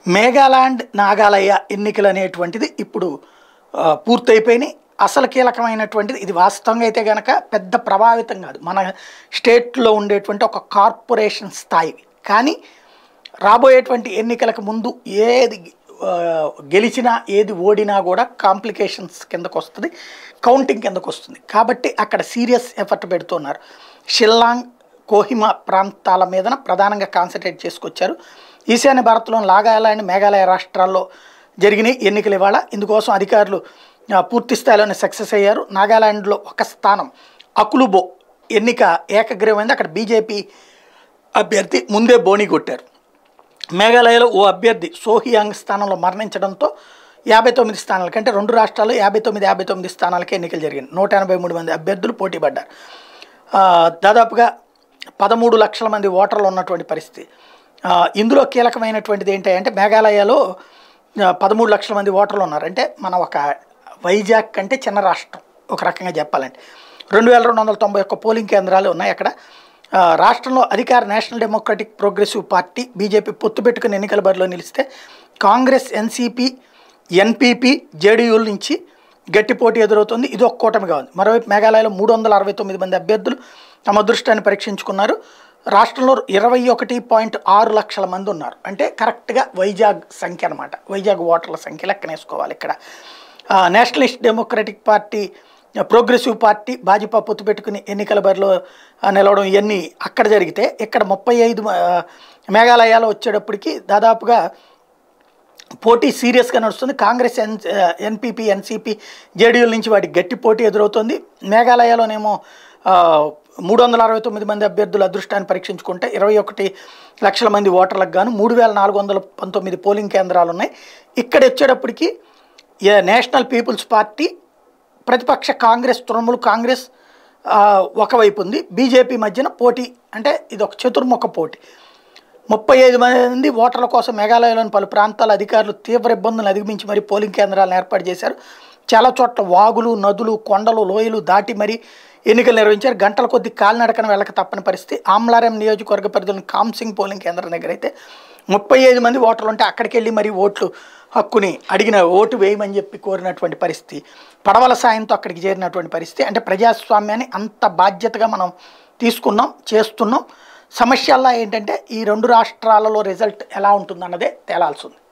మేఘాలాండ్ నాగాలయ ఎన్నికలు అనేటువంటిది ఇప్పుడు ఆ, పూర్తయిపోయినాయి అసలు కీలకమైనటువంటిది ఇది వాస్తవంగా అయితే కనుక పెద్ద ప్రభావితం కాదు మన స్టేట్లో ఉండేటువంటి ఒక కార్పొరేషన్ స్థాయి కానీ రాబోయేటువంటి ఎన్నికలకు ముందు ఏది ఆ, గెలిచినా ఏది ఓడినా కూడా కాంప్లికేషన్స్ కిందకు వస్తుంది కౌంటింగ్ కిందకు వస్తుంది కాబట్టి అక్కడ సీరియస్ ఎఫర్ట్ పెడుతున్నారు షిల్లాంగ్ కోహిమా ప్రాంతాల మీదన ప్రధానంగా కాన్సన్ట్రేట్ చేసుకొచ్చారు ఈశాన్య భారత్లో నాగాలాండ్ మేఘాలయ రాష్ట్రాల్లో జరిగిన ఎన్నికలు ఇవాళ ఇందుకోసం అధికారులు ఆ, పూర్తి స్థాయిలోనే సక్సెస్ అయ్యారు నాగాలాండ్లో ఒక స్థానం అకులుబో ఎన్నిక ఏకగ్రీవమైంది అక్కడ బీజేపీ అభ్యర్థి ముందే బోని కొట్టారు మేఘాలయలో ఓ అభ్యర్థి సోహియాంగ్ స్థానంలో మరణించడంతో యాభై తొమ్మిది స్థానాల కంటే రెండు రాష్ట్రాల్లో యాభై తొమ్మిది యాభై తొమ్మిది స్థానాలకి ఎన్నికలు జరిగింది నూట ఎనభై మూడు మంది అభ్యర్థులు పోటీ పడ్డారు ఆ, దాదాపుగా పదమూడు లక్షల మంది ఓటర్లు ఉన్నటువంటి పరిస్థితి ఆ, ఇందులో కీలకమైనటువంటిది ఏంటి అంటే మేఘాలయలో ఆ, పదమూడు లక్షల మంది ఓటర్లు ఉన్నారు అంటే మన ఒక వైజాగ్ కంటే చిన్న రాష్ట్రం ఒక రకంగా చెప్పాలంటే రెండు వేల రెండు వందల తొంభై ఒక్క పోలింగ్ కేంద్రాలు ఉన్నాయి అక్కడ ఆ, రాష్ట్రంలో అధికార national democratic progressive party BJP పొత్తు పెట్టుకుని ఎన్నికల బరిలో నిలిస్తే కాంగ్రెస్ ఎన్సీపీ ఎన్పీపీ జేడీయూల నుంచి గట్టి పోటీ ఎదురవుతుంది ఇది ఒక కూటమిగా ఉంది మరోవైపు మేఘాలయలో మూడు వందల అరవై తొమ్మిది మంది అభ్యర్థులు తమ అదృష్టాన్ని పరీక్షించుకున్నారు రాష్ట్రంలో ఇరవై ఒకటి పాయింట్ ఆరు లక్షల మంది ఉన్నారు అంటే కరెక్ట్గా వైజాగ్ సంఖ్య అనమాట వైజాగ్ ఓటర్ల సంఖ్య లెక్కనేసుకోవాలి ఇక్కడ ఆ, nationalist democratic party progressive party Bhajapa పొత్తు పెట్టుకుని ఎన్నికల బరిలో ఆ, నిలవడం ఇవన్నీ అక్కడ జరిగితే ఇక్కడ ముప్పై ఐదు మేఘాలయాలో వచ్చేటప్పటికి దాదాపుగా పోటీ సీరియస్గా నడుస్తుంది కాంగ్రెస్ ఎన్ ఎన్పీపీ ఎన్సీపీ జేడీయూల నుంచి వాటికి గట్టి పోటీ ఎదురవుతుంది మేఘాలయలోనేమో ఆ, మూడు వందల అరవై తొమ్మిది మంది అభ్యర్థుల అదృష్టాన్ని పరీక్షించుకుంటే ఇరవై ఒకటి లక్షల మంది ఓటర్లకు గాను మూడు వేల నాలుగు వందల పంతొమ్మిది పోలింగ్ కేంద్రాలు ఉన్నాయి ఇక్కడ వచ్చేటప్పటికి ఏ నేషనల్ పీపుల్స్ పార్టీ ప్రతిపక్ష కాంగ్రెస్ తృణమూల్ కాంగ్రెస్ ఆ, ఒకవైపు ఉంది బీజేపీ మధ్యన పోటీ అంటే ఇది ఒక చతుర్ముఖ పోటీ ముప్పై ఐదు మంది ఓటర్ల కోసం మేఘాలయలోని పలు ప్రాంతాల అధికారులు తీవ్ర ఇబ్బందులను అధిగమించి మరి పోలింగ్ కేంద్రాలను ఏర్పాటు చేశారు చాలా చోట్ల వాగులు నదులు కొండలు లోయలు దాటి మరి ఎన్నికలు నిర్వహించారు గంటల కొద్ది కాలినడకన వెళ్ళక తప్పని పరిస్థితి ఆమ్లారం నియోజకవర్గ పరిధిలోని కామ్సింగ్ పోలింగ్ కేంద్రం దగ్గర అయితే ముప్పై ఐదు మంది ఓటర్లు ఉంటే అక్కడికి వెళ్ళి మరి ఓట్లు హక్కుని అడిగిన ఓటు వేయమని చెప్పి కోరినటువంటి పరిస్థితి పడవల సాయంతో అక్కడికి చేరినటువంటి పరిస్థితి అంటే ప్రజాస్వామ్యాన్ని అంత బాధ్యతగా మనం తీసుకున్నాం చేస్తున్నాం సమస్యల్లా ఏంటంటే ఈ రెండు రాష్ట్రాలలో రిజల్ట్ ఎలా ఉంటుందన్నదే తేలాల్సి ఉంది